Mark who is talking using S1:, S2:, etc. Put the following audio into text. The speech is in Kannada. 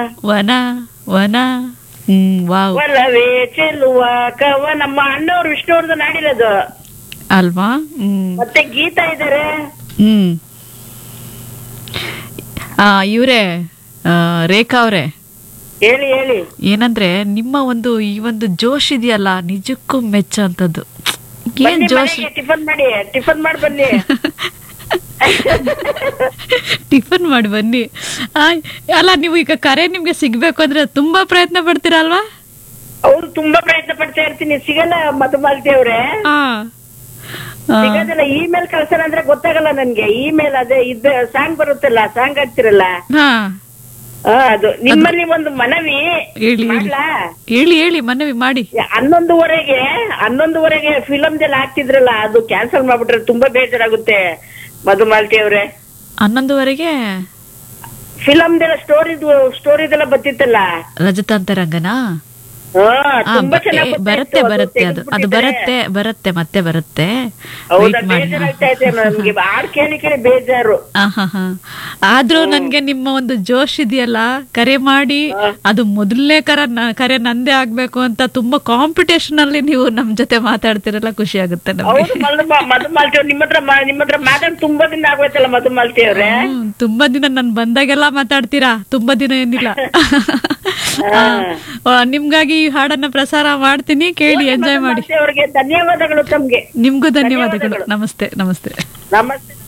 S1: ವನ ವನ ಹ್ಮ್ ವಾವ್
S2: ಒಲವೇ ಚೆಲ್ಲುವ ಕವ ನಮ್ಮ ಅಣ್ಣವ್ರು ವಿಷ್ಣುವರ್ಧನ್ ಹಾಡಿರೋದು
S1: ಅಲ್ವಾ ಹ್ಮ್
S2: ಮತ್ತೆ ಗೀತಾ ಇದಾರೆ
S1: ಹ್ಮ್ ಆ ಇವ್ರೆ ಆ, ರೇಖಾ ಅವ್ರೆ
S2: ಹೇಳಿ ಹೇಳಿ
S1: ಏನಂದ್ರೆ ನಿಮ್ಮ ಒಂದು ಈ ಒಂದು ಜೋಶ್ ಇದೆಯಲ್ಲ ನಿಜಕ್ಕೂ ಮೆಚ್ಚ ಅಂತದ್ದು ಏನ್
S2: ಬನ್ನಿ
S1: ಜೋಶ್
S2: ಮನೆಗೆ ಟಿಫನ್ ಮಾಡಿ ಟಿಫನ್ ಮಾಡಿ ಬನ್ನಿ
S1: ಟಿಫನ್ ಮಾಡಿ ಬನ್ನಿ ಆ, ಅಲ್ಲ ನೀವು ಈಗ ಕರೆ ನಿಮ್ಗೆ ಸಿಗ್ಬೇಕು ಅಂದ್ರೆ ತುಂಬಾ ಪ್ರಯತ್ನ ಪಡ್ತೀರಲ್ವಾ
S2: ಅವ್ರು ತುಂಬಾ ಪ್ರಯತ್ನ ಪಡ್ತಾ ಇರ್ತೀನಿ ಸಿಗಲ್ಲ ಮಧುಮಾಲತಿ ಅವ್ರೆ
S1: ಆ. ಆ,
S2: ಸಿಗೋದಿಲ್ಲ ಇಮೇಲ್ ಕಳ್ಸೋಣ ಅಂದ್ರೆ ಗೊತ್ತಾಗಲ್ಲ ನನ್ಗೆ ಇಮೇಲ್ ಅದೇ ಇದ್ದ ಸಾಂಗ್ ಬರುತ್ತಲ್ಲ ಸಾಂಗ್ ಹಾಕ್ತಿರಲ್ಲ
S1: ಹಾ
S2: ಆ, ಅದು ನಿಮ್ಮಲ್ಲಿ ಒಂದು ಮನವಿ
S1: ಹೇಳಿ ಹೇಳಿ
S2: ಮಾಡ್ಲಾ
S1: ಹೇಳಿ ಹೇಳಿ ಮನವಿ ಮಾಡಿ
S2: ಹನ್ನೊಂದುವರೆಗೆ ಹನ್ನೊಂದುವರೆಗೆ ಫಿಲಮ್ದೆಲ್ಲ ಹಾಕ್ತಿದ್ರಲ್ಲ ಅದು ಕ್ಯಾನ್ಸಲ್ ಮಾಡ್ಬಿಟ್ರೆ ತುಂಬಾ ಬೇಜಾರಾಗುತ್ತೆ ಮಧುಮಾಲತಿ ಅವ್ರೆ
S1: ಹನ್ನೊಂದುವರೆಗೆ
S2: ಫಿಲಮ್ದೆಲ್ಲ ಸ್ಟೋರಿದು ಸ್ಟೋರಿದೆಲ್ಲ ಬರ್ತಿತ್ತಲ್ಲ
S1: ರಜತಾಂತರಂಗನಾ
S2: ಹಾ
S1: ಆ,
S2: ತುಂಬಾ
S1: ಬ-
S2: ಚೆನ್ನಾಗಿ
S1: ಏ, ಬರುತ್ತೆ ಬರುತ್ತೆ ಅದು ಅದು ಬರುತ್ತೆ ಬರುತ್ತೆ ಮತ್ತೆ ಬರುತ್ತೆ
S2: ಹೌದಾ
S1: Wait ಮಾಡಿ
S2: ಬೇಜಾರಾಗ್ತಾ ಇದೆ ನಮ್ಗೆ ಹಾಡ್ ಕೇಳಿ ಕೇಳಿ ಬೇಜಾರು
S1: ಆಹಾಹಾ. ಆದ್ರೂ ನನ್ಗೆ ನಿಮ್ಮ ಒಂದು ಜೋಶ್ ಇದೆಯಲ್ಲ ಕರೆ ಮಾಡಿ ಅದು ಮೊದಲನೇ ಕರೆ ನ- ಕರೆ ನಂದೇ ಆಗ್ಬೇಕು ಅಂತ ತುಂಬಾ ಕಾಂಪಿಟೇಷನ್ ಅಲ್ಲಿ ನೀವು ನಮ್ ಜೊತೆ ಮಾತಾಡ್ತಿರಲ್ಲ ಖುಷಿ ಆಗುತ್ತೆ ನಮ್ಗೆ
S2: ಹೌದು ಮಧು ಮಧುಮಾಲತಿ ಅವ್ರು ನಿಮ್ಮ ಹತ್ರ ಮಾ- ನಿಮ್ಮ ಹತ್ರ ಮಾತಾಡಿ ತುಂಬಾ ದಿನ ಆಗೋಯ್ತಲ್ಲ ಮಧುಮಾಲತಿ ಅವ್ರೆ
S1: ಹ್ಮ್, ತುಂಬಾ ದಿನ ನನ್ ಬಂದಾಗೆಲ್ಲ ಮಾತಾಡ್ತೀರಾ ತುಂಬಾ ದಿನ ಏನಿಲ್ಲ ಆ, ನಿಮ್ಗಾಗಿ ಈ ಹಾಡನ್ನ ಪ್ರಸಾರ ಮಾಡ್ತೀನಿ ಕೇಳಿ ಎಂಜಾಯ್ ಮಾಡಿ
S2: ಮಧುಮಾಲತಿ ಅವ್ರಿಗೆ ಧನ್ಯವಾದಗಳು ತಮ್ಗೆ
S1: ನಿಮ್ಗೂ ಧನ್ಯವಾದಗಳು ನಮಸ್ತೆ ನಮಸ್ತೆ
S2: ನಮಸ್ತೆ